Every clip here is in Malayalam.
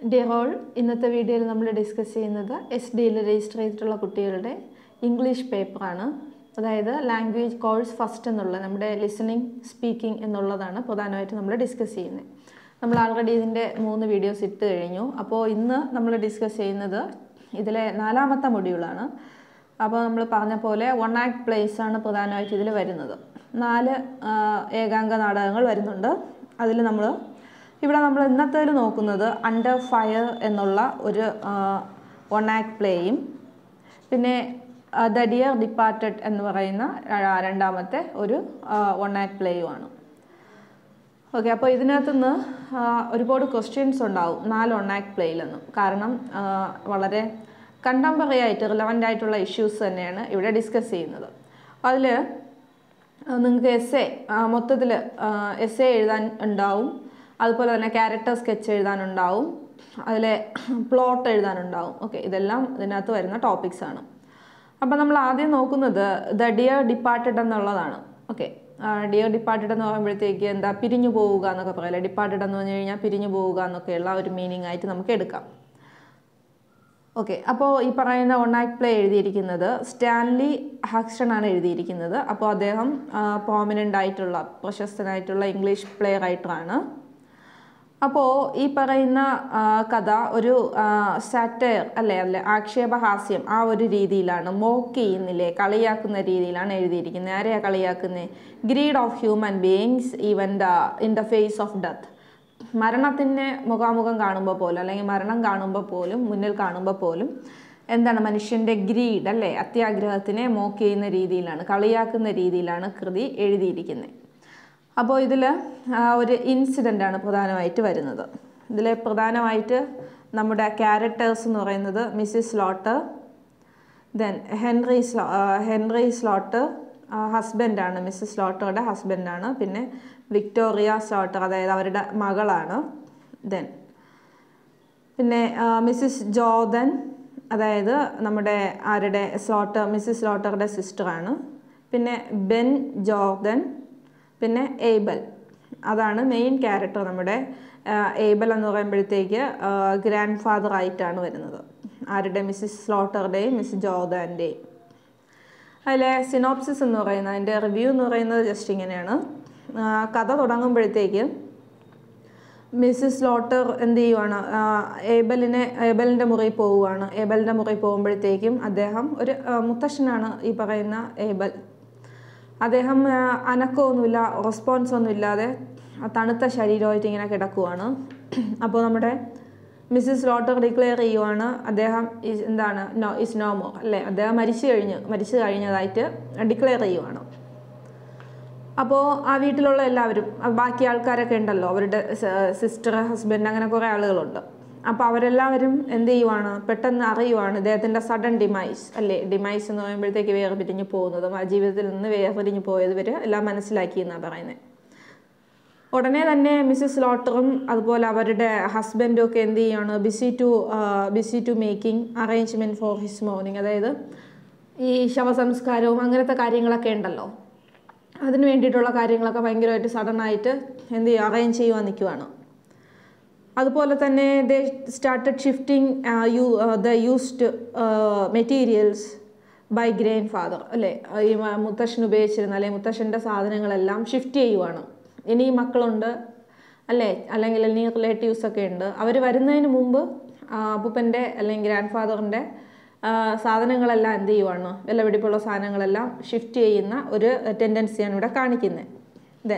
ഡിയർ ഓൾ ഇന്നത്തെ വീഡിയോയിൽ നമ്മൾ ഡിസ്കസ് ചെയ്യുന്നത് എസ് ഡിയിൽ രജിസ്റ്റർ ചെയ്തിട്ടുള്ള കുട്ടികളുടെ ഇംഗ്ലീഷ് പേപ്പറാണ് അതായത് ലാംഗ്വേജ് കോഴ്സ് ഫസ്റ്റ് എന്നുള്ള നമ്മുടെ ലിസണിങ് സ്പീക്കിംഗ് എന്നുള്ളതാണ് പ്രധാനമായിട്ട് നമ്മൾ ഡിസ്കസ് ചെയ്യുന്നത് നമ്മൾ ആൾറെഡി ഇതിൻ്റെ മൂന്ന് വീഡിയോസ് ഇട്ട് കഴിഞ്ഞു അപ്പോൾ ഇന്ന് നമ്മൾ ഡിസ്കസ് ചെയ്യുന്നത് ഇതിലെ നാലാമത്തെ മൊഡ്യൂളാണ് അപ്പോൾ നമ്മൾ പറഞ്ഞ പോലെ വൺ ആക്ട് പ്ലേസ് ആണ് പ്രധാനമായിട്ട് ഇതിൽ വരുന്നത് നാല് ആ, ഏകാംഗ നാടകങ്ങൾ വരുന്നുണ്ട് അതിൽ നമ്മൾ ഇവിടെ നമ്മൾ ഇന്നത്തേൽ നോക്കുന്നത് അണ്ടർ ഫയർ എന്നുള്ള ഒരു വൺ ആക്ട് പ്ലേയും പിന്നെ ദ ഡിയർ ഡിപ്പാർട്ടഡ് എന്ന് പറയുന്ന ര- രണ്ടാമത്തെ ഒരു വൺ ആക്ട് പ്ലേയുമാണ് ഓക്കെ അപ്പോൾ ഇതിനകത്ത് നിന്ന് ഒരുപാട് ക്വസ്റ്റ്യൻസ് ഉണ്ടാവും നാല് വൺ ആക്ട് പ്ലേയിൽ നിന്നും കാരണം ആ, വളരെ കണ്ടംപററി ആയിട്ട് റിലവൻ്റ് ആയിട്ടുള്ള ഇഷ്യൂസ് തന്നെയാണ് ഇവിടെ ഡിസ്കസ് ചെയ്യുന്നത് അതിൽ നിങ്ങൾക്ക് എസ് എ മൊത്തത്തിൽ എസ് എ എഴുതാൻ ഉണ്ടാവും അതുപോലെ തന്നെ ക്യാരക്ടർ സ്കെച്ച് എഴുതാനുണ്ടാവും അതിലെ പ്ലോട്ട് എഴുതാനുണ്ടാവും ഓക്കെ ഇതെല്ലാം ഇതിനകത്ത് വരുന്ന ടോപ്പിക്സ് ആണ് അപ്പോൾ നമ്മൾ ആദ്യം നോക്കുന്നത് ദ ഡിയർ ഡിപ്പാർട്ടഡ് എന്നുള്ളതാണ് ഓക്കെ ഡിയർ ഡിപ്പാർട്ടഡ് എന്ന് പറയുമ്പോഴത്തേക്ക് എന്താ പിരിഞ്ഞു പോവുക എന്നൊക്കെ പറയില്ലേ ഡിപ്പാർട്ടഡ് എന്ന് പറഞ്ഞു കഴിഞ്ഞാൽ പിരിഞ്ഞു പോവുക എന്നൊക്കെയുള്ള ഒരു മീനിങ് ആയിട്ട് നമുക്ക് എടുക്കാം ഓക്കെ അപ്പോൾ ഈ പറയുന്ന വൺ ആക്ട് പ്ലേ എഴുതിയിരിക്കുന്നത് സ്റ്റാൻലി ഹാക്സ്റ്റൺ ആണ് എഴുതിയിരിക്കുന്നത് അപ്പോൾ അദ്ദേഹം പ്രോമിനൻ്റ് ആയിട്ടുള്ള പ്രശസ്തനായിട്ടുള്ള ഇംഗ്ലീഷ് പ്ലേ റൈറ്ററാണ് അപ്പോൾ ഈ പറയുന്ന ആ, കഥ ഒരു സാറ്റയർ അല്ലേ അല്ലെ ആക്ഷേപഹാസ്യം ആ ഒരു രീതിയിലാണ് മോക്ക് ചെയ്യുന്നില്ലേ കളിയാക്കുന്ന രീതിയിലാണ് എഴുതിയിരിക്കുന്നത് ആരെയാ കളിയാക്കുന്നത് greed of human beings even the in the face of death മരണത്തിനെ മുഖാമുഖം കാണുമ്പോൾ പോലും അല്ലെങ്കിൽ മരണം കാണുമ്പോൾ പോലും മുന്നിൽ കാണുമ്പോൾ പോലും എന്താണ് മനുഷ്യൻ്റെ ഗ്രീഡ് അല്ലേ അത്യാഗ്രഹത്തിനെ മോക്ക് ചെയ്യുന്ന രീതിയിലാണ് കളിയാക്കുന്ന രീതിയിലാണ് കൃതി എഴുതിയിരിക്കുന്നത് അപ്പോൾ ഇതിൽ ഒരു ഇൻസിഡൻ്റ് ആണ് പ്രധാനമായിട്ട് വരുന്നത് ഇതിൽ പ്രധാനമായിട്ട് നമ്മുടെ ക്യാരക്ടേഴ്സ് എന്ന് പറയുന്നത് മിസ്സിസ് ലോട്ടർ ദെൻ ഹെൻറി സ്ലോ ഹെൻറി സ്ലോട്ടർ ഹസ്ബൻഡാണ് മിസ്സിസ് സ്ലോട്ടറുടെ ഹസ്ബൻഡാണ് പിന്നെ വിക്ടോറിയ സ്ലോട്ടർ അതായത് അവരുടെ മകളാണ് ദെൻ പിന്നെ മിസ്സിസ് ജോർദൻ അതായത് നമ്മുടെ ആരുടെ സ്ലോട്ടർ മിസ്സിസ് സ്ലോട്ടറുടെ സിസ്റ്ററാണ് പിന്നെ ബെൻ ജോർദൻ പിന്നെ ഏബൽ അതാണ് മെയിൻ ക്യാരക്ടർ നമ്മുടെ ആ, ഏബൽ എന്ന് പറയുമ്പോഴത്തേക്ക് ഗ്രാൻഡ് ഫാദർ ആയിട്ടാണ് വരുന്നത് ആരുടെ മിസ്സിസ് സ്ലോട്ടറുടെയും മിസ്സിസ് ജോർദാൻ്റെയും അതിലെ സിനോപ്സിസ് എന്ന് പറയുന്നത് അതിൻ്റെ റിവ്യൂ എന്ന് പറയുന്നത് ജസ്റ്റ് ഇങ്ങനെയാണ് ആ, കഥ തുടങ്ങുമ്പോഴത്തേക്ക് മിസ്സിസ് ലോട്ടർ എന്ത് ചെയ്യുവാണ് ആ, ഏബലിനെ ഏബലിൻ്റെ മുറിയിൽ പോവുകയാണ് ഏബലിൻ്റെ മുറിയിൽ പോകുമ്പോഴത്തേക്കും അദ്ദേഹം ഒരു ആ, മുത്തശ്ശനാണ് ഈ പറയുന്ന ഏബൽ അദ്ദേഹം ആ, അനക്കമൊന്നുമില്ല റെസ്പോൺസ് ഒന്നും ഇല്ലാതെ ആ തണുത്ത ശരീരമായിട്ട് ഇങ്ങനെ കിടക്കുവാണ് അപ്പോൾ നമ്മുടെ മിസ്സിസ് ലോട്ടർ ഡിക്ലെയർ ചെയ്യുവാണ് അദ്ദേഹം is എന്താണ് നോ ഇസ് നോ മോർ അല്ലേ അദ്ദേഹം മരിച്ചു കഴിഞ്ഞ് മരിച്ചു കഴിഞ്ഞതായിട്ട് ഡിക്ലെയർ ചെയ്യുവാണ് അപ്പോൾ ആ വീട്ടിലുള്ള എല്ലാവരും ആ ബാക്കി ആൾക്കാരൊക്കെ ഉണ്ടല്ലോ അവരുടെ സിസ്റ്റർ ഹസ്ബൻഡ് അങ്ങനെ കുറേ ആളുകളുണ്ട് അപ്പോൾ അവരെല്ലാവരും എന്ത് ചെയ്യുവാണ് പെട്ടെന്ന് അറിയുവാണ് ഇദ്ദേഹത്തിൻ്റെ സഡൻ ഡിമൈസ് അല്ലേ ഡിമൈസ് എന്ന് പറയുമ്പോഴത്തേക്ക് വേർപിരിഞ്ഞ് പോകുന്നതും ആ ജീവിതത്തിൽ നിന്ന് വേർപിരിഞ്ഞ് പോയത് വരെ എല്ലാം മനസ്സിലാക്കി എന്നാണ് പറയുന്നത് ഉടനെ തന്നെ മിസ്സിസ് ലോട്ടറും അതുപോലെ അവരുടെ ഹസ്ബൻഡും ഒക്കെ എന്ത് ചെയ്യാണ് busy to busy to making arrangement for his mourning അതായത് ഈ ശവസംസ്കാരവും അങ്ങനത്തെ കാര്യങ്ങളൊക്കെ ഉണ്ടല്ലോ അതിന് വേണ്ടിയിട്ടുള്ള കാര്യങ്ങളൊക്കെ ഭയങ്കരമായിട്ട് സഡനായിട്ട് എന്ത് ചെയ്യുക അറേഞ്ച് ചെയ്യുവാൻ നിൽക്കുവാണ് അതുപോലെ തന്നെ they started shifting you the used materials by grand father അല്ലേ ഈ മ- മുത്തശ്ശൻ ഉപയോഗിച്ചിരുന്ന അല്ലെങ്കിൽ മുത്തശ്ശൻ്റെ സാധനങ്ങളെല്ലാം ഷിഫ്റ്റ് ചെയ്യുവാണ് ഇനി മക്കളുണ്ട് അല്ലേ അല്ലെങ്കിൽ ഇനി റിലേറ്റീവ്സ് ഒക്കെ ഉണ്ട് അവർ വരുന്നതിന് മുമ്പ് ആ, അപ്പൂപ്പൻ്റെ അല്ലെങ്കിൽ ഗ്രാൻഡ് ഫാദറിൻ്റെ സാധനങ്ങളെല്ലാം എന്ത് ചെയ്യുവാണ് വിലപിടിപ്പുള്ള സാധനങ്ങളെല്ലാം ഷിഫ്റ്റ് ചെയ്യുന്ന ഒരു ടെൻഡൻസിയാണ് ഇവിടെ കാണിക്കുന്നത് then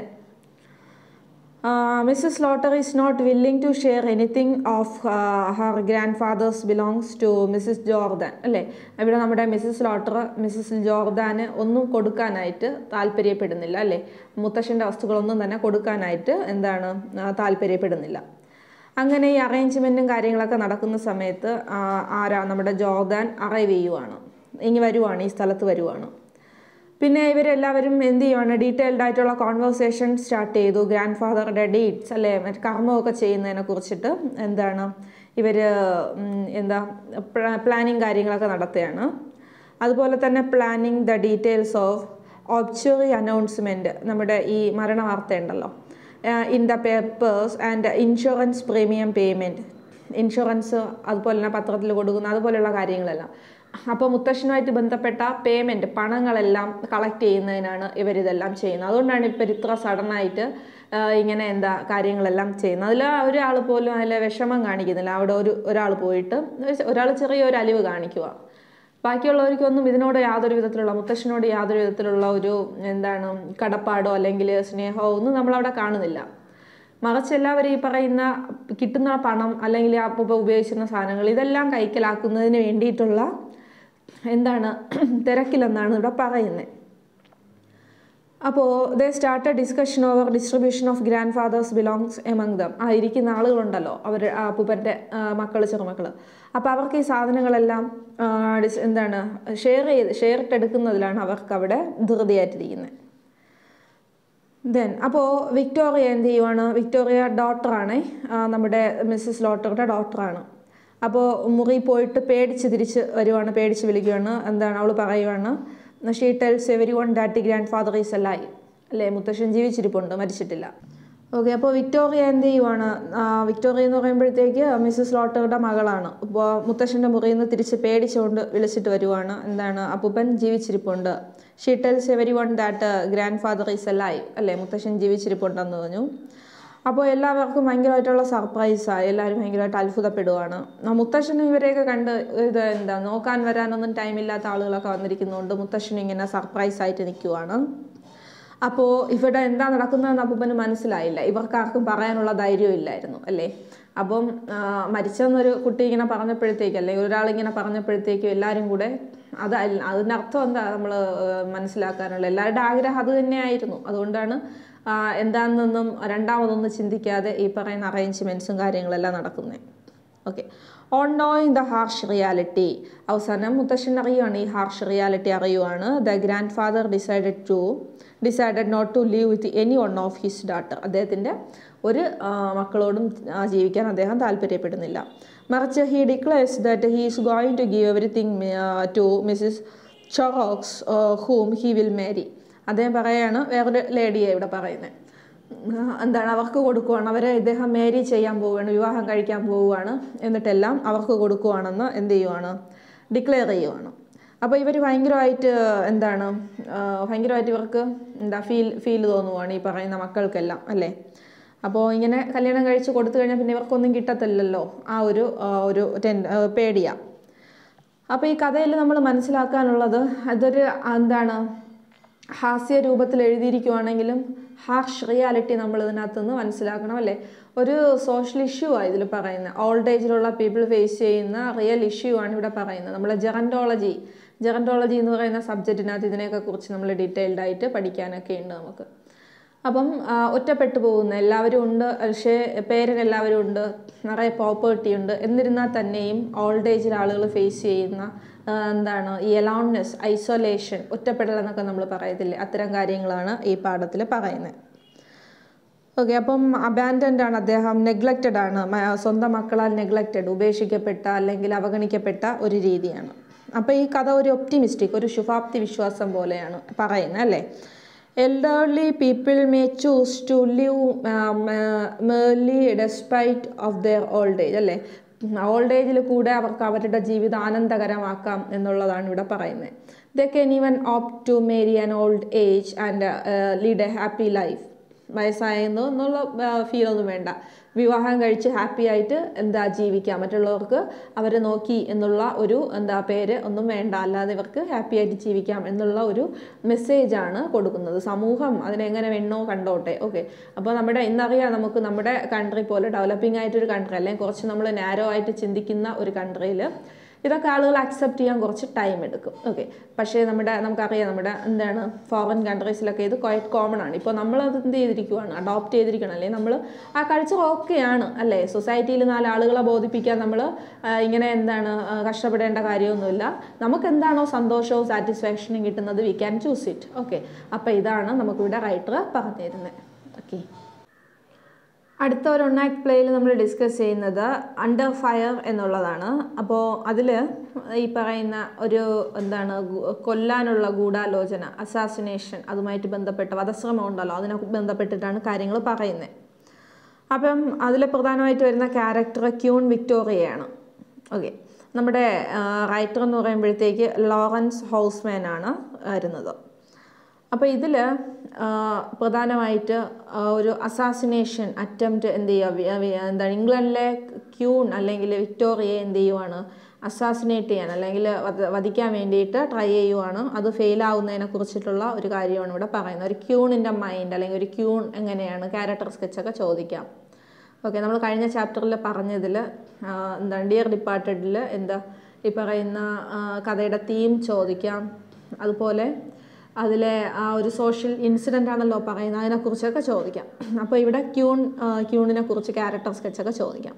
Mrs Slater is not willing to share anything of her grand father's belongings to Mrs Jordan അല്ലേ ഇവിടെ നമ്മുടെ മിസ്സസ് ലോട്ടർ മിസ്സസ് ജോർദാന് ഒന്നും കൊടുക്കാനായിട്ട് താല്പര്യപ്പെടുന്നില്ല അല്ലേ മുത്തശ്ശൻ്റെ വസ്തുക്കളൊന്നും തന്നെ കൊടുക്കാനായിട്ട് എന്താണ് ആ, താല്പര്യപ്പെടുന്നില്ല അങ്ങനെ ഈ അറേഞ്ച്മെൻറ്റും കാര്യങ്ങളൊക്കെ നടക്കുന്ന സമയത്ത് ആ, ആരാ നമ്മുടെ ജോർദാൻ അറൈവ് ചെയ്യുവാണ് ഇനി വരുവാണ് ഈ സ്ഥലത്ത് വരുവാണ് പിന്നെ ഇവരെല്ലാവരും എന്ത് ചെയ്യുവാണ് ഡീറ്റെയിൽഡ് ആയിട്ടുള്ള കോൺവെർസേഷൻ സ്റ്റാർട്ട് ചെയ്തു ഗ്രാൻഡ് ഫാദറുടെ ഡേറ്റ്സ് അല്ലേ മറ്റേ കർമ്മമൊക്കെ ചെയ്യുന്നതിനെ കുറിച്ചിട്ട് എന്താണ് ഇവർ എന്താ പ്ലാനിങ് കാര്യങ്ങളൊക്കെ നടത്തുകയാണ് അതുപോലെ തന്നെ planning the details of obituary announcement നമ്മുടെ ഈ മരണ വാർത്ത ഉണ്ടല്ലോ in the papers and insurance premium payment insurance അതുപോലെ തന്നെ പത്രത്തിൽ കൊടുക്കുന്ന അതുപോലെയുള്ള കാര്യങ്ങളെല്ലാം അപ്പോൾ മുത്തശ്ശനുമായിട്ട് ബന്ധപ്പെട്ട പേയ്മെൻറ്റ് പണങ്ങളെല്ലാം കളക്ട് ചെയ്യുന്നതിനാണ് ഇവരിതെല്ലാം ചെയ്യുന്നത് അതുകൊണ്ടാണ് ഇപ്പം ഇത്ര സഡനായിട്ട് ഇങ്ങനെ എന്താ കാര്യങ്ങളെല്ലാം ചെയ്യുന്നത് അതിൽ ഒരാൾ പോലും അതിൽ വിഷമം കാണിക്കുന്നില്ല അവിടെ ഒരു ഒരാൾ പോയിട്ട് ഒരാൾ ചെറിയൊരു അലിവ് കാണിക്കുക ബാക്കിയുള്ളവർക്കൊന്നും ഇതിനോട് യാതൊരു വിധത്തിലുള്ള മുത്തശ്ശനോട് യാതൊരു വിധത്തിലുള്ള ഒരു എന്താണ് കടപ്പാടോ അല്ലെങ്കിൽ സ്നേഹമോ ഒന്നും നമ്മളവിടെ കാണുന്നില്ല മറിച്ച് എല്ലാവരും ഈ പറയുന്ന കിട്ടുന്ന പണം അല്ലെങ്കിൽ ആ ഇപ്പം ഉപയോഗിച്ചിരുന്ന സാധനങ്ങൾ ഇതെല്ലാം കൈക്കലാക്കുന്നതിന് വേണ്ടിയിട്ടുള്ള എന്താണ് തിരക്കിലെന്നാണ് ഇവിടെ പറയുന്നത് അപ്പോൾ the start discussion over distribution of grand father's belongings among them ആ ഇരിക്കുന്ന ആളുകളുണ്ടല്ലോ അവർ അപ്പൂപ്പൻ്റെ മക്കൾ ചെറുമക്കൾ അപ്പോൾ അവർക്ക് ഈ സാധനങ്ങളെല്ലാം ആ, ഡിസ് എന്താണ് ഷെയർ ചെയ്ത് ഷെയർ ഇട്ടെടുക്കുന്നതിലാണ് അവർക്ക് അവിടെ ധൃതിയായിട്ടിരിക്കുന്നത് ദെൻ അപ്പോൾ വിക്ടോറിയ എന്ത് ചെയ്യുവാണ് വിക്ടോറിയ ഡോക്ടറാണ് നമ്മുടെ മിസ്സസ് ലോട്ടറുടെ ഡോക്ടറാണ് അപ്പോൾ മുറി പോയിട്ട് പേടിച്ച് തിരിച്ച് വരുവാണ് പേടിച്ച് വിളിക്കുകയാണ് എന്താണ് അവൾ പറയുവാണ് she tells everyone that grand father is alive അല്ലേ മുത്തശ്ശൻ ജീവിച്ചിരിപ്പുണ്ട് മരിച്ചിട്ടില്ല ഓക്കെ അപ്പോൾ വിക്ടോറിയ എന്ത് ചെയ്യുവാണ് ആ, വിക്ടോറിയ എന്ന് പറയുമ്പോഴത്തേക്ക് മിസ്സസ് ലോട്ടറുടെ മകളാണ് അപ്പോൾ മുത്തശ്ശൻ്റെ മുറിയിൽ നിന്ന് തിരിച്ച് പേടിച്ചുകൊണ്ട് വിളിച്ചിട്ട് വരുവാണ് എന്താണ് അപ്പൂപ്പൻ ജീവിച്ചിരിപ്പുണ്ട് she tells everyone that grand father is alive അല്ലേ മുത്തശ്ശൻ ജീവിച്ചിരിപ്പുണ്ടെന്ന് പറഞ്ഞു അപ്പോൾ എല്ലാവർക്കും ഭയങ്കരമായിട്ടുള്ള സർപ്രൈസായി എല്ലാവരും ഭയങ്കരമായിട്ട് അത്ഭുതപ്പെടുവാണ് ആ മുത്തശ്ശനും ഇവരെയൊക്കെ കണ്ട് ഇത് എന്താ നോക്കാൻ വരാനൊന്നും ടൈമില്ലാത്ത ആളുകളൊക്കെ വന്നിരിക്കുന്നതുകൊണ്ട് മുത്തശ്ശനും ഇങ്ങനെ സർപ്രൈസ് ആയിട്ട് നിൽക്കുവാണ് അപ്പോൾ ഇവിടെ എന്താ നടക്കുന്നതെന്ന് അപ്പൂപ്പന് മനസ്സിലായില്ല ഇവർക്കാർക്കും പറയാനുള്ള ധൈര്യം ഇല്ലായിരുന്നു അല്ലേ അപ്പം ആ, മരിച്ചെന്നൊരു കുട്ടി ഇങ്ങനെ പറഞ്ഞപ്പോഴത്തേക്ക് അല്ലെങ്കിൽ ഒരാളിങ്ങനെ പറഞ്ഞപ്പോഴത്തേക്കും എല്ലാവരും കൂടെ അത് അല്ല- അതിൻ്റെ അർത്ഥം എന്താ നമ്മൾ മനസ്സിലാക്കാനുള്ള എല്ലാവരുടെ ആഗ്രഹം അത് തന്നെയായിരുന്നു അതുകൊണ്ടാണ് ആ, എന്താണെന്നൊന്നും രണ്ടാമതൊന്നും ചിന്തിക്കാതെ ഈ പറയുന്ന അറേഞ്ച്മെൻറ്റ്സും കാര്യങ്ങളെല്ലാം നടക്കുന്നത് okay on knowing the harsh reality അവസാനം മുത്തശ്ശൻ അറിയുവാണ് ഈ ഹാർഷ് റിയാലിറ്റി അറിയുവാണ് the grand father decided to decided not to live with any one of his daughter അദ്ദേഹത്തിൻ്റെ ഒരു ആ, മക്കളോടും ആ, ജീവിക്കാൻ അദ്ദേഹം താല്പര്യപ്പെടുന്നില്ല മറിച്ച് he declares that he is going to give everything to Mrs Shorrocks whom he will marry അദ്ദേഹം പറയാണ് വേറൊരു ലേഡിയെ ഇവിടെ പറയുന്നത് എന്താണ് അവർക്ക് കൊടുക്കുവാണ് അവരെ ഇദ്ദേഹം മാരി ചെയ്യാൻ പോവുകയാണ് വിവാഹം കഴിക്കാൻ പോവുകയാണ് എന്നിട്ടെല്ലാം അവർക്ക് കൊടുക്കുവാണെന്ന് എന്ത് ചെയ്യുവാണ് ഡിക്ലെയർ ചെയ്യുവാണ് അപ്പോൾ ഇവർ ഭയങ്കരമായിട്ട് എന്താണ് ആ, ഭയങ്കരമായിട്ട് ഇവർക്ക് എന്താ ഫീൽ ഫീൽ തോന്നുവാണ് ഈ പറയുന്ന മക്കൾക്കെല്ലാം അല്ലേ അപ്പോൾ ഇങ്ങനെ കല്യാണം കഴിച്ച് കൊടുത്തു കഴിഞ്ഞാൽ പിന്നെ ഇവർക്കൊന്നും കിട്ടത്തില്ലല്ലോ ആ ഒരു ആ, ഒരു ടെൻ പേടിയാണ് അപ്പോൾ ഈ കഥയിൽ നമ്മൾ മനസ്സിലാക്കാനുള്ളത് അതൊരു എന്താണ് ഹാസ്യ രൂപത്തിൽ എഴുതിയിരിക്കുവാണെങ്കിലും ഹാർഷ് റിയാലിറ്റി നമ്മൾ ഇതിനകത്ത് നിന്ന് മനസ്സിലാക്കണം അല്ലേ ഒരു സോഷ്യൽ ഇഷ്യൂ ആണ് ഇതിൽ പറയുന്നത് ഓൾഡ് ഏജിലുള്ള പീപ്പിൾ ഫേസ് ചെയ്യുന്ന റിയൽ ഇഷ്യൂ ആണ് ഇവിടെ പറയുന്നത് നമ്മൾ ജെറൻറ്റോളജി ജെറൻറ്റോളജി എന്ന് പറയുന്ന സബ്ജക്റ്റിനകത്ത് ഇതിനെയൊക്കെ കുറിച്ച് നമ്മൾ ഡീറ്റെയിൽഡ് ആയിട്ട് പഠിക്കാനൊക്കെ ഉണ്ട് നമുക്ക് അപ്പം ആ, ഒറ്റപ്പെട്ടു പോകുന്ന എല്ലാവരും ഉണ്ട് പക്ഷേ പേരൻ എല്ലാവരും ഉണ്ട് നിറയെ പ്രോപ്പർട്ടി ഉണ്ട് എന്നിരുന്നാൽ തന്നെയും ഓൾഡ് ഏജിൽ ആളുകൾ ഫേസ് ചെയ്യുന്ന ആ, എന്താണ് ഈ അലോൺനെസ് ഐസൊലേഷൻ ഒറ്റപ്പെടൽ എന്നൊക്കെ നമ്മൾ പറയത്തില്ലേ അത്തരം കാര്യങ്ങളാണ് ഈ പാഠത്തിൽ പറയുന്നത് ഓക്കെ അപ്പം അബാൻഡൻഡ് ആണ് അദ്ദേഹം നെഗ്ലക്റ്റഡ് ആണ് മ- സ്വന്തം മക്കളാൽ നെഗ്ലക്റ്റഡ് ഉപേക്ഷിക്കപ്പെട്ട അല്ലെങ്കിൽ അവഗണിക്കപ്പെട്ട ഒരു രീതിയാണ് അപ്പോൾ ഈ കഥ ഒരു ഒപ്റ്റിമിസ്റ്റിക് ഒരു ശുഭാപ്തി വിശ്വാസം പോലെയാണ് പറയുന്നത് അല്ലേ elderly people may choose to live merrily despite of their old age അല്ലേ ഓൾഡ് ഏജിൽ കൂടെ അവർക്ക് അവരുടെ ജീവിതം ആനന്ദകരമാക്കാം എന്നുള്ളതാണ് ഇവിടെ പറയുന്നത് they can even opt to marry an old age and lead a happy life വയസ്സായെന്നോ എന്നുള്ള ഫീൽ ഒന്നും വേണ്ട വിവാഹം കഴിച്ച് ഹാപ്പി ആയിട്ട് എന്താ ജീവിക്കാം മറ്റുള്ളവർക്ക് അവരെ നോക്കി എന്നുള്ള ഒരു എന്താ പേര് ഒന്നും വേണ്ട അല്ലാതെ ഇവർക്ക് ഹാപ്പി ആയിട്ട് ജീവിക്കാം എന്നുള്ള ഒരു മെസ്സേജാണ് കൊടുക്കുന്നത് സമൂഹം അതിനെങ്ങനെ വേണോ കണ്ടോട്ടെ ഓക്കെ അപ്പോൾ നമ്മുടെ ഇന്നറിയാം നമുക്ക് നമ്മുടെ കൺട്രി പോലെ ഡെവലപ്പിംഗ് ആയിട്ടൊരു കൺട്രി അല്ലെങ്കിൽ കുറച്ച് നമ്മൾ നാരോ ആയിട്ട് ചിന്തിക്കുന്ന ഒരു കൺട്രിയിൽ ഇതൊക്കെ ആളുകൾ അക്സെപ്റ്റ് ചെയ്യാൻ കുറച്ച് ടൈം എടുക്കും ഓക്കെ പക്ഷേ നമ്മുടെ നമുക്കറിയാം നമ്മുടെ എന്താണ് ഫോറിൻ കൺട്രീസിലൊക്കെ ഇത് ക്വയറ്റ് കോമൺ ആണ് ഇപ്പോൾ നമ്മളത് എന്ത് ചെയ്തിരിക്കുവാണ് അഡോപ്റ്റ് ചെയ്തിരിക്കണം അല്ലെങ്കിൽ നമ്മൾ ആ കൾച്ചർ ഓക്കെയാണ് അല്ലേ സൊസൈറ്റിയിൽ നാല് ആളുകളെ ബോധിപ്പിക്കാൻ നമ്മൾ ഇങ്ങനെ എന്താണ് ആ, കഷ്ടപ്പെടേണ്ട കാര്യമൊന്നുമില്ല നമുക്ക് എന്താണോ സന്തോഷവും സാറ്റിസ്ഫാക്ഷനും കിട്ടുന്നത് we can choose it okay അപ്പോൾ ഇതാണ് നമുക്കിവിടെ റൈറ്റർ പറഞ്ഞു തരുന്നത് ഓക്കെ അടുത്ത ഒരു ഒണ്ണാക്ട് പ്ലേയിൽ നമ്മൾ ഡിസ്കസ് ചെയ്യുന്നത് അണ്ടർ ഫയർ എന്നുള്ളതാണ് അപ്പോൾ അതിൽ ഈ പറയുന്ന ഒരു എന്താണ് ഗു- കൊല്ലാനുള്ള ഗൂഢാലോചന അസാസിനേഷൻ അതുമായിട്ട് ബന്ധപ്പെട്ട വധശ്രമം ഉണ്ടല്ലോ അതിനെ ബന്ധപ്പെട്ടിട്ടാണ് കാര്യങ്ങൾ പറയുന്നത് അപ്പം അതിൽ പ്രധാനമായിട്ട് വരുന്ന ക്യാരക്ടർ ക്യൂൺ വിക്ടോറിയയാണ് ഓക്കെ നമ്മുടെ റൈറ്റർ എന്ന് പറയുമ്പോഴത്തേക്ക് ലോറൻസ് ഹൗസ്മാൻ ആണ് വരുന്നത് അപ്പോൾ ഇതിൽ പ്രധാനമായിട്ട് ആ, ഒരു അസാസിനേഷൻ അറ്റംപ്റ്റ് എന്ത് ചെയ്യുക വി- വി- എന്താണ് ഇംഗ്ലണ്ടിലെ ക്യൂൺ അല്ലെങ്കിൽ വിക്ടോറിയയെ എന്ത് ചെയ്യുവാണ് അസാസിനേറ്റ് ചെയ്യാൻ അല്ലെങ്കിൽ വധ- വധിക്കാൻ വേണ്ടിയിട്ട് ട്രൈ ചെയ്യുവാണ് അത് ഫെയിൽ ആവുന്നതിനെ കുറിച്ചിട്ടുള്ള ഒരു കാര്യമാണ് ഇവിടെ പറയുന്നത് ഒരു ക്യൂണിൻ്റെ മൈൻഡ് അല്ലെങ്കിൽ ഒരു ക്യൂൺ എങ്ങനെയാണ് ക്യാരക്ടർ സ്കെച്ചൊക്കെ ചോദിക്കാം ഓക്കെ നമ്മൾ കഴിഞ്ഞ ചാപ്റ്ററിൽ പറഞ്ഞതിൽ എന്താണ് ഡിയർ ഡിപ്പാർട്ടഡിൽ എന്താ ഈ പറയുന്ന ആ, കഥയുടെ തീം ചോദിക്കാം അതുപോലെ അതിലെ ആ ഒരു സോഷ്യൽ ഇൻസിഡൻ്റ് ആണല്ലോ പറയുന്നത് അതിനെക്കുറിച്ചൊക്കെ ചോദിക്കാം അപ്പോൾ ഇവിടെ ക്യൂൺ ആ, ക്യൂണിനെ കുറിച്ച് ക്യാരക്ടർ സ്കെച്ചൊക്കെ ചോദിക്കാം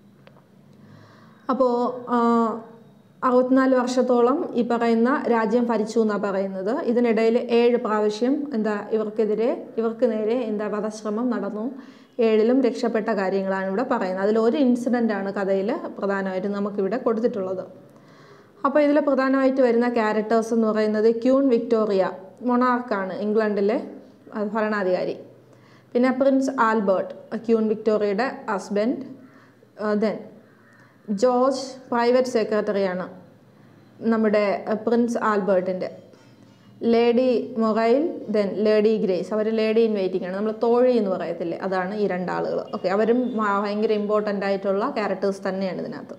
അപ്പോൾ അറുപത്തിനാല് വർഷത്തോളം ഈ പറയുന്ന രാജ്യം ഭരിച്ചു എന്നാണ് പറയുന്നത് ഇതിനിടയിൽ ഏഴ് പ്രാവശ്യം എന്താ ഇവർക്കെതിരെ ഇവർക്ക് നേരെ എന്താ വധശ്രമം നടന്നു ഏഴിലും രക്ഷപ്പെട്ട കാര്യങ്ങളാണ് ഇവിടെ പറയുന്നത് അതിലൊരു ഇൻസിഡൻ്റാണ് കഥയിൽ പ്രധാനമായിട്ടും നമുക്കിവിടെ കൊടുത്തിട്ടുള്ളത് അപ്പോൾ ഇതിൽ പ്രധാനമായിട്ട് വരുന്ന ക്യാരക്ടേഴ്സ് എന്ന് പറയുന്നത് ക്യൂൺ വിക്ടോറിയ മൊണാർക്കാണ് ഇംഗ്ലണ്ടിലെ അഹ് ഭരണാധികാരി പിന്നെ പ്രിൻസ് ആൽബർട്ട് ക്യൂൺ വിക്ടോറിയയുടെ ഹസ്ബൻഡ് ദെൻ ജോർജ് പ്രൈവറ്റ് സെക്രട്ടറിയാണ് നമ്മുടെ അഹ് പ്രിൻസ് ആൽബർട്ടിൻ്റെ ലേഡി മൊറൈൽ ദെൻ ലേഡി ഗ്രേസ് അവർ ലേഡി ഇൻ വെയിറ്റിംഗ് ആണ് നമ്മൾ തോഴി എന്ന് പറയത്തില്ലേ അതാണ് ഈ രണ്ടാളുകൾ ഓക്കെ അവരും ഭ- ഭയങ്കര ഇമ്പോർട്ടൻ്റ് ആയിട്ടുള്ള ക്യാരക്ടേഴ്സ് തന്നെയാണ് ഇതിനകത്ത്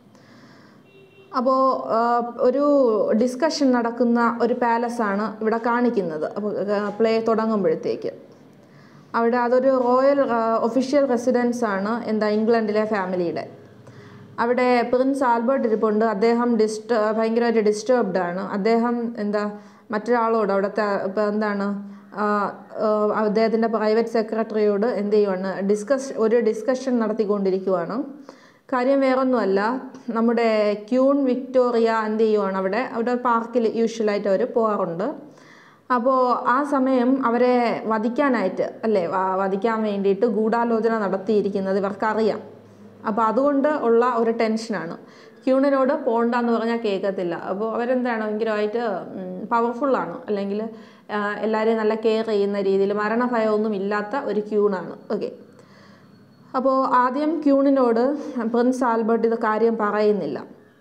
അപ്പോൾ ഒരു ഡിസ്കഷൻ നടക്കുന്ന ഒരു പാലസാണ് ഇവിടെ കാണിക്കുന്നത് അപ്പോൾ പ്ലേ തുടങ്ങുമ്പോഴത്തേക്ക് അവിടെ അതൊരു റോയൽ ഒഫീഷ്യൽ റെസിഡൻസ് ആണ് എന്താ ഇംഗ്ലണ്ടിലെ ഫാമിലിയുടെ അവിടെ പ്രിൻസ് ആൽബർട്ട് ഇരിപ്പുണ്ട് അദ്ദേഹം ഡിസ്റ്റ ഭയങ്കരമായിട്ട് ഡിസ്റ്റർബ്ഡ് ആണ് അദ്ദേഹം എന്താ മറ്റൊരാളോട് അവിടുത്തെ ഇപ്പം എന്താണ് അദ്ദേഹത്തിൻ്റെ പ്രൈവറ്റ് സെക്രട്ടറിയോട് എന്ത് ചെയ്യുവാണ് ഡിസ്കസ് ഒരു ഡിസ്കഷൻ നടത്തിക്കൊണ്ടിരിക്കുവാണ് കാര്യം വേറൊന്നുമല്ല നമ്മുടെ ക്യൂൺ വിക്ടോറിയ എന്ത് ചെയ്യുവാണ് അവിടെ അവിടെ പാർക്കിൽ യൂഷ്വലായിട്ട് അവർ പോകാറുണ്ട് അപ്പോൾ ആ സമയം അവരെ വധിക്കാനായിട്ട് അല്ലേ വ- വധിക്കാൻ വേണ്ടിയിട്ട് ഗൂഢാലോചന നടത്തിയിരിക്കുന്നത് ഇവർക്കറിയാം അപ്പോൾ അതുകൊണ്ട് ഉള്ള ഒരു ടെൻഷനാണ് ക്യൂണിനോട് പോണ്ടെന്ന് പറഞ്ഞാൽ കേൾക്കത്തില്ല അപ്പോൾ അവരെന്താണ് ഭയങ്കരമായിട്ട് പവർഫുള്ളാണ് അല്ലെങ്കിൽ എല്ലാവരെയും നല്ല കെയർ ചെയ്യുന്ന രീതിയിൽ മരണഭയമൊന്നും ഇല്ലാത്ത ഒരു ക്യൂണാണ് ഓക്കെ അപ്പോൾ ആദ്യം ക്യൂണിനോട് പ്രിൻസ് ആൽബർട്ട് ഇത് കാര്യം പറയുന്നില്ല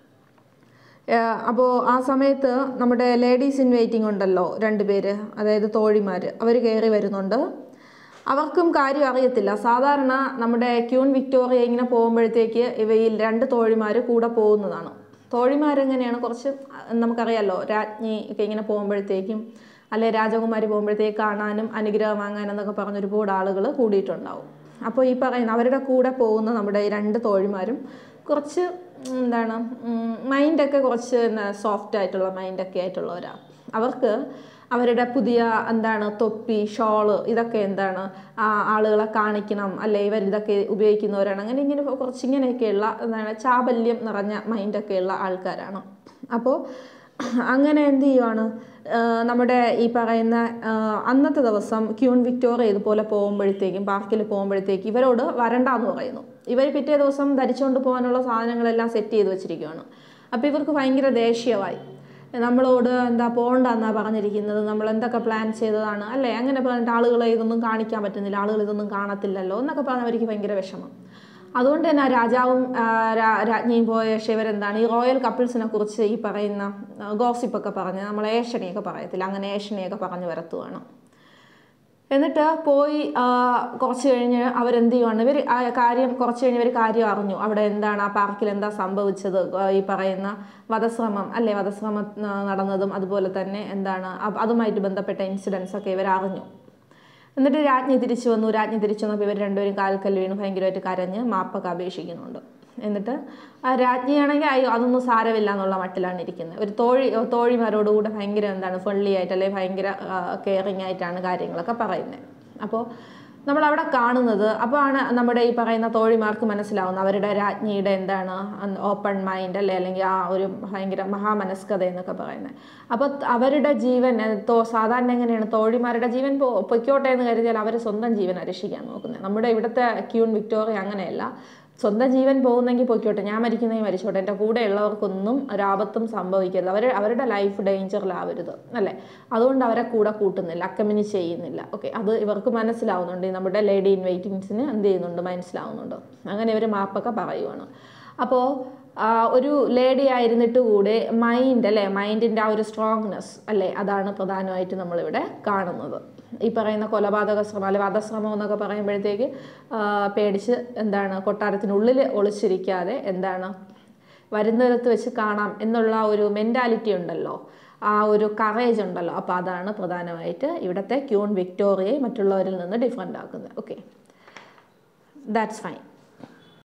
അപ്പോൾ ആ സമയത്ത് നമ്മുടെ ലേഡീസ് ഇൻ വെയിറ്റിംഗ് ഉണ്ടല്ലോ രണ്ട് പേര് അതായത് തോഴിമാർ അവർ കയറി വരുന്നുണ്ട് അവർക്കും കാര്യം അറിയത്തില്ല സാധാരണ നമ്മുടെ ക്യൂൺ വിക്ടോറിയ ഇങ്ങനെ പോകുമ്പോഴത്തേക്ക് ഇവയിൽ രണ്ട് തോഴിമാർ കൂടെ പോകുന്നതാണ് തോഴിമാരെങ്ങനെയാണ് കുറച്ച് നമുക്കറിയാമല്ലോ രാജ്ഞി ഒക്കെ ഇങ്ങനെ പോകുമ്പോഴത്തേക്കും അല്ലെ രാജകുമാരി പോകുമ്പോഴത്തേക്ക് കാണാനും അനുഗ്രഹം വാങ്ങാനും എന്നൊക്കെ പറഞ്ഞ് ഒരുപാട് ആളുകൾ കൂടിയിട്ടുണ്ടാവും അപ്പോൾ ഈ പറയുന്ന അവരുടെ കൂടെ പോകുന്ന നമ്മുടെ ഈ രണ്ട് തോഴിമാരും കുറച്ച് എന്താണ് മൈൻഡൊക്കെ കുറച്ച് സോഫ്റ്റ് ആയിട്ടുള്ള മൈൻഡൊക്കെ ആയിട്ടുള്ളവരാണ് അവർക്ക് അവരുടെ പുതിയ എന്താണ് തൊപ്പി ഷോള് ഇതൊക്കെ എന്താണ് ആ ആളുകളെ കാണിക്കണം അല്ലെ ഇവർ ഇതൊക്കെ ഉപയോഗിക്കുന്നവരാണ് അങ്ങനെ ഇങ്ങനെ കുറച്ച് ഇങ്ങനെയൊക്കെയുള്ള എന്താണ് ചാബല്യം നിറഞ്ഞ മൈൻഡൊക്കെയുള്ള ആൾക്കാരാണ് അപ്പോൾ അങ്ങനെ എന്ത് ചെയ്യുവാണ് ആ, നമ്മുടെ ഈ പറയുന്ന ആ, അന്നത്തെ ദിവസം ക്യൂൺ വിക്ടോറിയ ഇതുപോലെ പോകുമ്പോഴത്തേക്കും പാർക്കിൽ പോകുമ്പോഴത്തേക്ക് ഇവരോട് വരണ്ടാന്ന് പറയുന്നു ഇവർ പിറ്റേ ദിവസം ധരിച്ചുകൊണ്ട് പോകാനുള്ള സാധനങ്ങളെല്ലാം സെറ്റ് ചെയ്ത് വെച്ചിരിക്കുകയാണ് അപ്പോൾ ഇവർക്ക് ഭയങ്കര ദേഷ്യമായി നമ്മളോട് എന്താ പോകണ്ടെന്നാ പറഞ്ഞിരിക്കുന്നത് നമ്മൾ എന്തൊക്കെ പ്ലാൻ ചെയ്തതാണ് അല്ലേ അങ്ങനെ പറഞ്ഞിട്ട് ആളുകളെ ഇതൊന്നും കാണിക്കാൻ പറ്റുന്നില്ല ആളുകൾ ഇതൊന്നും കാണത്തില്ലല്ലോ എന്നൊക്കെ പറഞ്ഞ് അവർക്ക് ഭയങ്കര വിഷമം അതുകൊണ്ട് തന്നെ ആ രാജാവും ആ, രാ- രാജ്ഞിയും പോയ ശേഷം ഇവരെന്താണ് ഈ റോയൽ കപ്പിൾസിനെ കുറിച്ച് ഈ പറയുന്ന ഗോസിപ്പൊക്കെ പറഞ്ഞ് നമ്മൾ ഏഷണിയൊക്കെ പറയത്തില്ല അങ്ങനെ ഏഷണിയൊക്കെ പറഞ്ഞ് വരത്തുവാണ് എന്നിട്ട് പോയി ആ, കുറച്ച് കഴിഞ്ഞ് അവരെന്ത് ചെയ്യുവാണ് ഇവർ ആ കാര്യം കുറച്ച് കഴിഞ്ഞ് ഇവർ കാര്യം അറിഞ്ഞു അവിടെ എന്താണ് ആ പാർക്കിൽ എന്താ സംഭവിച്ചത് ആ, ഈ പറയുന്ന വധശ്രമം അല്ലേ വധശ്രമം ആ, നടന്നതും അതുപോലെ തന്നെ എന്താണ് അ- അതുമായിട്ട് ബന്ധപ്പെട്ട ഇൻസിഡൻസ് ഒക്കെ ഇവർ അറിഞ്ഞു എന്നിട്ട് രാജ്ഞി തിരിച്ചു വന്നു രാജ്ഞി തിരിച്ചു വന്നപ്പോൾ ഇവർ രണ്ടുപേരും കാൽക്കൽ വീണ് ഭയങ്കരമായിട്ട് കരഞ്ഞ് മാപ്പൊക്കെ അപേക്ഷിക്കുന്നുണ്ട് എന്നിട്ട് ആ രാജ്ഞിയാണെങ്കിൽ അയ്യോ അതൊന്നും സാരമില്ല എന്നുള്ള മട്ടിലാണ് ഇരിക്കുന്നത് ഒരു തോഴി തോഴിമാരോടുകൂടെ ഭയങ്കര എന്താണ് ഫ്രണ്ട്ലി ആയിട്ട് അല്ലെങ്കിൽ ഭയങ്കര കെയറിങ് ആയിട്ടാണ് കാര്യങ്ങളൊക്കെ പറയുന്നത് അപ്പോൾ നമ്മൾ അവിടെ കാണുന്നത് അപ്പോൾ ആണ് നമ്മുടെ ഈ പറയുന്ന തോഴിമാർക്ക് മനസ്സിലാവുന്നത് അവരുടെ രാജ്ഞിയുടെ എന്താണ് ഓപ്പൺ മൈൻഡ് അല്ലേ അല്ലെങ്കിൽ ആ ഒരു ഭയങ്കര മഹാമനസ്കത എന്നൊക്കെ പറയുന്നത് അപ്പോൾ അവരുടെ ജീവൻ ഏ, തോ സാധാരണ എങ്ങനെയാണ് തോഴിമാരുടെ ജീവൻ പോ പൊയ്ക്കോട്ടെ എന്ന് കരുതിയാൽ അവർ സ്വന്തം ജീവൻ രക്ഷിക്കാൻ നോക്കുന്നത് നമ്മുടെ ഇവിടുത്തെ ക്യൂൺ വിക്ടോറിയ അങ്ങനെയല്ല സ്വന്തം ജീവൻ പോകുന്നെങ്കിൽ പൊയ്ക്കോട്ടെ ഞാൻ മരിക്കുന്നെങ്കിൽ മരിച്ചോട്ടെ എൻ്റെ കൂടെ ഉള്ളവർക്കൊന്നും ഒരാപത്തും സംഭവിക്കരുത് അവർ അവരുടെ ലൈഫ് ഡേഞ്ചറിലാവരുത് അല്ലേ അതുകൊണ്ട് അവരെ കൂടെ കൂട്ടുന്നില്ല അക്കമിനി ചെയ്യുന്നില്ല ഓക്കെ അത് ഇവർക്ക് മനസ്സിലാവുന്നുണ്ട് ഈ നമ്മുടെ ലേഡി ഇൻ വെയിറ്റിങ്സിന് എന്ത് ചെയ്യുന്നുണ്ട് മനസ്സിലാവുന്നുണ്ട് അങ്ങനെ ഇവർ മാപ്പൊക്കെ പറയുവാണ് അപ്പോൾ ഒരു ലേഡി ആയിരുന്നിട്ട് കൂടെ മൈൻഡ് അല്ലേ മൈൻഡിൻ്റെ ആ ഒരു സ്ട്രോങ്നെസ് അല്ലേ അതാണ് പ്രധാനമായിട്ട് നമ്മളിവിടെ കാണുന്നത് ഈ പറയുന്ന കൊലപാതക ശ്രമം അല്ലെ വധശ്രമം എന്നൊക്കെ പറയുമ്പോഴത്തേക്ക് ആ, പേടിച്ച് എന്താണ് കൊട്ടാരത്തിനുള്ളിൽ ഒളിച്ചിരിക്കാതെ എന്താണ് വരുന്നിടത്ത് വെച്ച് കാണാം എന്നുള്ള ആ ഒരു മെൻറ്റാലിറ്റി ഉണ്ടല്ലോ ആ ഒരു കറേജ് ഉണ്ടല്ലോ അപ്പോൾ അതാണ് പ്രധാനമായിട്ട് ഇവിടുത്തെ ക്യൂൺ വിക്ടോറിയയെ മറ്റുള്ളവരിൽ നിന്ന് ഡിഫറെൻ്റ് ആക്കുന്നത് ഓക്കെ ദാറ്റ്സ് ഫൈൻ